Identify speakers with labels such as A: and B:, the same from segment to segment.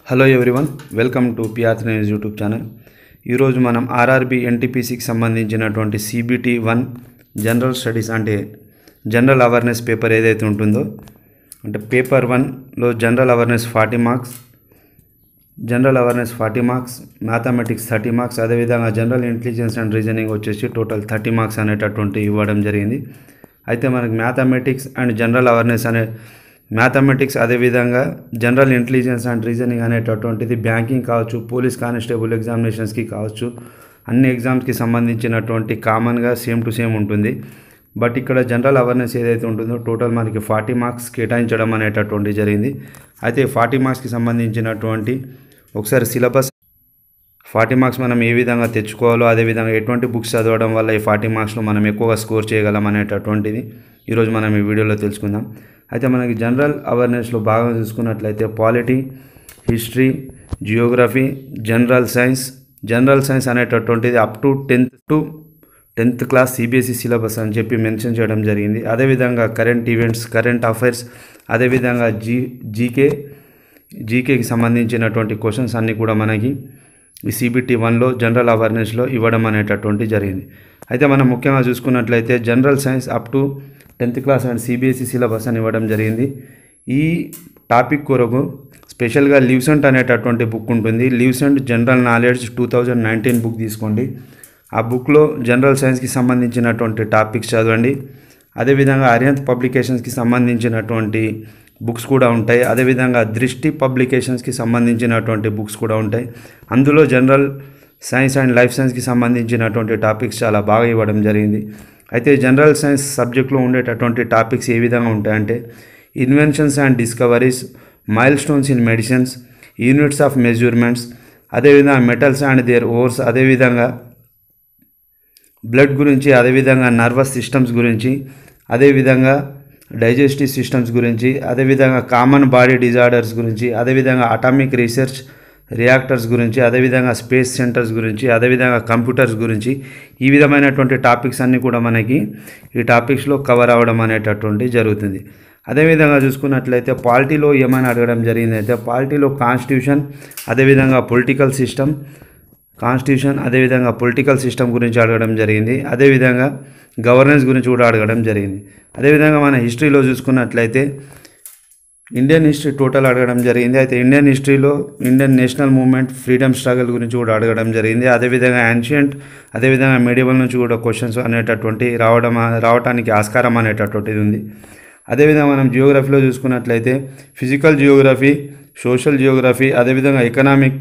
A: hello everyone welcome to PR news YouTube channel ఈరోజు మనం RRB ఎన్టీపీసీకి సంబంధించినటువంటి సిబిటి వన్ జనరల్ స్టడీస్ అంటే జనరల్ అవేర్నెస్ పేపర్ ఏదైతే ఉంటుందో అంటే పేపర్ వన్లో general awareness forty marks general awareness forty marks mathematics thirty marks అదేవిధంగా జనరల్ ఇంటెలిజెన్స్ అండ్ రీజనింగ్ వచ్చేసి టోటల్ థర్టీ మార్క్స్ అనేటటువంటి ఇవ్వడం జరిగింది అయితే మనకి మ్యాథమెటిక్స్ అండ్ జనరల్ అవేర్నెస్ అనే మ్యాథమెటిక్స్ అదేవిధంగా జనరల్ ఇంటెలిజెన్స్ అండ్ రీజనింగ్ అనేటటువంటిది బ్యాంకింగ్ కావచ్చు పోలీస్ కానిస్టేబుల్ ఎగ్జామినేషన్స్కి కావచ్చు అన్ని ఎగ్జామ్స్కి సంబంధించినటువంటి కామన్గా సేమ్ టు సేమ్ ఉంటుంది బట్ ఇక్కడ జనరల్ అవేర్నెస్ ఏదైతే ఉంటుందో టోటల్ మనకి ఫార్టీ మార్క్స్ కేటాయించడం అనేటటువంటి జరిగింది అయితే ఫార్టీ మార్క్స్కి సంబంధించినటువంటి ఒకసారి సిలబస్ ఫార్టీ మార్క్స్ మనం ఏ విధంగా తెచ్చుకోవాలో అదేవిధంగా ఎటువంటి బుక్స్ చదవడం వల్ల ఈ ఫార్టీ మార్క్స్లో మనం ఎక్కువగా స్కోర్ చేయగలం అనేటటువంటిది ఈరోజు మనం ఈ వీడియోలో తెలుసుకుందాం అయితే మనకి జనరల్ అవేర్నెస్లో బాగా చూసుకున్నట్లయితే polity history geography general science general science అనేటటువంటిది up to tenth to tenth class CBSE syllabus అని చెప్పి మెన్షన్ చేయడం జరిగింది అదేవిధంగా కరెంట్ ఈవెంట్స్ కరెంట్ అఫైర్స్ అదేవిధంగా జీ జీకే జీకేకి సంబంధించినటువంటి క్వశ్చన్స్ అన్నీ కూడా మనకి ఈ సిబిటి వన్లో జనరల్ అవేర్నెస్లో ఇవ్వడం అనేటటువంటి జరిగింది అయితే మనం ముఖ్యంగా చూసుకున్నట్లయితే general science up to tenth class and CBSE syllabus అని ఇవ్వడం జరిగింది ఈ టాపిక్ కొరకు స్పెషల్గా లివ్సెంట్ అనేటటువంటి బుక్ ఉంటుంది Lucent general knowledge two thousand nineteen book తీసుకోండి ఆ బుక్లో జనరల్ సైన్స్కి సంబంధించినటువంటి టాపిక్స్ చదవండి అదేవిధంగా అరియంత్ పబ్లికేషన్స్కి సంబంధించినటువంటి బుక్స్ కూడా ఉంటాయి అదేవిధంగా దృష్టి పబ్లికేషన్స్కి సంబంధించినటువంటి బుక్స్ కూడా ఉంటాయి అందులో జనరల్ సైన్స్ అండ్ లైఫ్ సైన్స్కి సంబంధించినటువంటి టాపిక్స్ చాలా బాగా ఇవ్వడం జరిగింది అయితే జనరల్ సైన్స్ సబ్జెక్ట్లో ఉండేటటువంటి టాపిక్స్ ఏ విధంగా ఉంటాయంటే inventions and discoveries milestones in medicines units of measurements అదేవిధంగా మెటల్స్ అండ్ దేర్ ఓర్స్ అదేవిధంగా బ్లడ్ గురించి అదేవిధంగా నర్వస్ సిస్టమ్స్ గురించి అదేవిధంగా డైజెస్టివ్ సిస్టమ్స్ గురించి అదేవిధంగా కామన్ బాడీ డిజార్డర్స్ గురించి అదేవిధంగా అటామిక్ రీసెర్చ్ రియాక్టర్స్ గురించి అదేవిధంగా స్పేస్ సెంటర్స్ గురించి అదేవిధంగా కంప్యూటర్స్ గురించి ఈ విధమైనటువంటి టాపిక్స్ అన్నీ కూడా మనకి ఈ టాపిక్స్లో కవర్ అవ్వడం అనేటటువంటి జరుగుతుంది అదేవిధంగా చూసుకున్నట్లయితే పాలిటీలో ఏమైనా అడగడం జరిగిందైతే పాలిటీలో కాన్స్టిట్యూషన్ అదేవిధంగా పొలిటికల్ సిస్టమ్ కాన్స్టిట్యూషన్ అదేవిధంగా పొలిటికల్ సిస్టమ్ గురించి అడగడం జరిగింది అదేవిధంగా గవర్నెన్స్ గురించి కూడా అడగడం జరిగింది అదేవిధంగా మన హిస్టరీలో చూసుకున్నట్లయితే ఇండియన్ హిస్టరీ టోటల్ అడగడం జరిగింది అయితే ఇండియన్ హిస్టరీలో Indian national movement freedom struggle గురించి కూడా అడగడం జరిగింది అదేవిధంగా యాన్షియంట్ అదేవిధంగా మెడివల్ నుంచి కూడా క్వశ్చన్స్ అనేటటువంటి రావడం రావడానికి ఆస్కారం అనేటటువంటిది ఉంది అదేవిధంగా మనం జియోగ్రఫీలో చూసుకున్నట్లయితే ఫిజికల్ జియోగ్రఫీ సోషల్ జియోగ్రఫీ అదేవిధంగా economic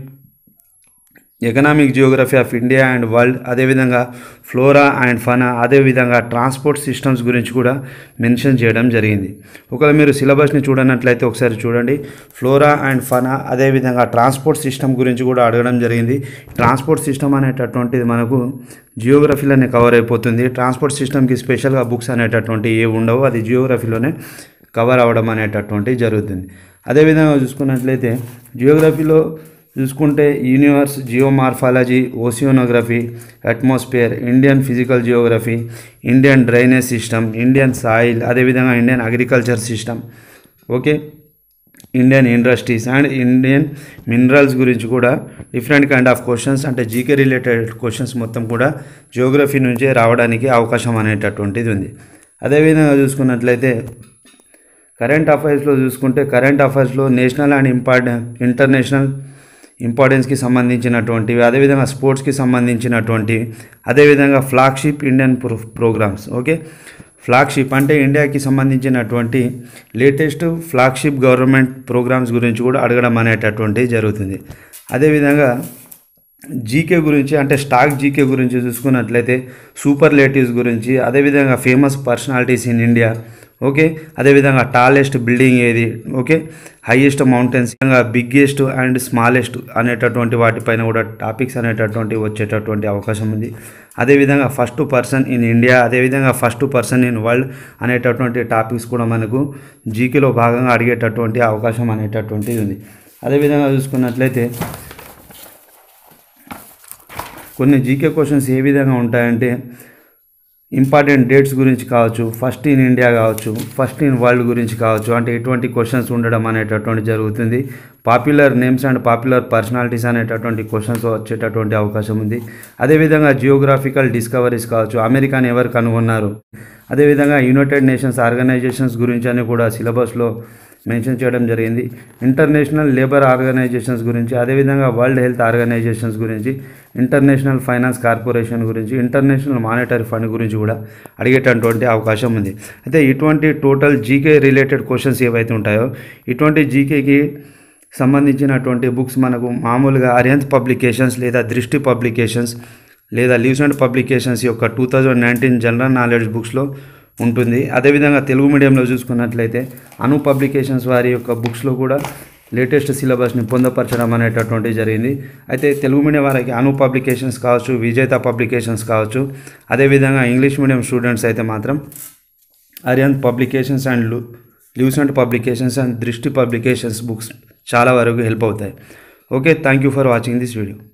A: economic geography of India and world అదేవిధంగా ఫ్లోరా అండ్ ఫనా అదేవిధంగా ట్రాన్స్పోర్ట్ సిస్టమ్స్ గురించి కూడా మెన్షన్ చేయడం జరిగింది ఒకవేళ మీరు సిలబస్ని చూడనట్లయితే ఒకసారి చూడండి ఫ్లోరా అండ్ ఫనా అదేవిధంగా ట్రాన్స్పోర్ట్ సిస్టమ్ గురించి కూడా అడగడం జరిగింది ట్రాన్స్పోర్ట్ సిస్టమ్ అనేటటువంటిది మనకు జియోగ్రఫీలోనే కవర్ అయిపోతుంది ట్రాన్స్పోర్ట్ సిస్టమ్కి స్పెషల్గా బుక్స్ అనేటటువంటి ఏ ఉండవు అది జియోగ్రఫీలోనే కవర్ అవ్వడం అనేటటువంటి జరుగుతుంది అదేవిధంగా చూసుకున్నట్లయితే జియోగ్రఫీలో చూసుకుంటే universe geomorphology oceanography atmosphere Indian physical geography Indian drainage system Indian soil అదేవిధంగా Indian agriculture system okay Indian industries and Indian minerals గురించి కూడా డిఫరెంట్ కైండ్ ఆఫ్ క్వశ్చన్స్ అంటే జీకే రిలేటెడ్ క్వశ్చన్స్ మొత్తం కూడా జియోగ్రఫీ నుంచే రావడానికి అవకాశం అనేటటువంటిది ఉంది అదేవిధంగా చూసుకున్నట్లయితే కరెంట్ అఫైర్స్లో చూసుకుంటే కరెంట్ అఫైర్స్లో నేషనల్ అండ్ ఇంపార్టెంట్ ఇంటర్నేషనల్ ఇంపార్టెన్స్కి సంబంధించినటువంటివి అదేవిధంగా స్పోర్ట్స్కి సంబంధించినటువంటివి అదేవిధంగా flagship Indian pro programs okay flagship అంటే ఇండియాకి సంబంధించినటువంటి లేటెస్ట్ ఫ్లాగ్షిప్ గవర్నమెంట్ ప్రోగ్రామ్స్ గురించి కూడా అడగడం అనేటటువంటి జరుగుతుంది అదేవిధంగా జీకే గురించి అంటే స్టాక్ జీకే గురించి చూసుకున్నట్లయితే సూపర్లేటివ్స్ గురించి అదేవిధంగా famous personalities in India okay అదేవిధంగా టాలెస్ట్ బిల్డింగ్ ఏది okay highest mountains biggest and smallest అనేటటువంటి వాటిపైన కూడా టాపిక్స్ అనేటటువంటి వచ్చేటటువంటి అవకాశం ఉంది అదేవిధంగా ఫస్ట్ పర్సన్ ఇన్ ఇండియా అదేవిధంగా ఫస్ట్ పర్సన్ ఇన్ వరల్డ్ అనేటటువంటి టాపిక్స్ కూడా మనకు జీకేలో భాగంగా అడిగేటటువంటి అవకాశం అనేటటువంటిది ఉంది అదేవిధంగా చూసుకున్నట్లయితే కొన్ని జీకే క్వశ్చన్స్ ఏ విధంగా ఉంటాయంటే ఇంపార్టెంట్ డేట్స్ గురించి కావచ్చు ఫస్ట్ ఇన్ ఇండియా కావచ్చు ఫస్ట్ ఇన్ వరల్డ్ గురించి కావచ్చు అంటే ఎటువంటి క్వశ్చన్స్ ఉండడం అనేటటువంటి జరుగుతుంది popular names and popular personalities అనేటటువంటి క్వశ్చన్స్ వచ్చేటటువంటి అవకాశం ఉంది అదేవిధంగా జియోగ్రాఫికల్ డిస్కవరీస్ కావచ్చు అమెరికాని ఎవరు కనుగొన్నారు అదేవిధంగా యునైటెడ్ నేషన్స్ ఆర్గనైజేషన్స్ గురించి అని కూడా సిలబస్లో మెన్షన్ చేయడం జరిగింది ఇంటర్నేషనల్ లేబర్ ఆర్గనైజేషన్స్ గురించి అదేవిధంగా వరల్డ్ హెల్త్ ఆర్గనైజేషన్స్ గురించి ఇంటర్నేషనల్ ఫైనాన్స్ కార్పొరేషన్ గురించి ఇంటర్నేషనల్ మానిటరీ ఫండ్ గురించి కూడా అడిగేటటువంటి అవకాశం ఉంది అయితే ఇటువంటి టోటల్ జీకే రిలేటెడ్ క్వశ్చన్స్ ఏవైతే ఉంటాయో ఇటువంటి జీకేకి సంబంధించినటువంటి బుక్స్ మనకు మామూలుగా అరియంత్ పబ్లికేషన్స్ లేదా దృష్టి పబ్లికేషన్స్ లేదా లీవ్స్ అండ్ పబ్లికేషన్స్ యొక్క two thousand nineteen general knowledge బుక్స్లో ఉంటుంది అదేవిధంగా తెలుగు మీడియంలో చూసుకున్నట్లయితే అను పబ్లికేషన్స్ వారి యొక్క బుక్స్లో కూడా లేటెస్ట్ సిలబస్ని పొందపరచడం అనేటటువంటిది జరిగింది అయితే తెలుగు మీడియం వారికి అను పబ్లికేషన్స్ కావచ్చు విజేత పబ్లికేషన్స్ కావచ్చు అదేవిధంగా ఇంగ్లీష్ మీడియం స్టూడెంట్స్ అయితే మాత్రం Arihant publications and leaves and publications and Drishti publications books చాలా వరకు హెల్ప్ అవుతాయి okay thank you for watching this video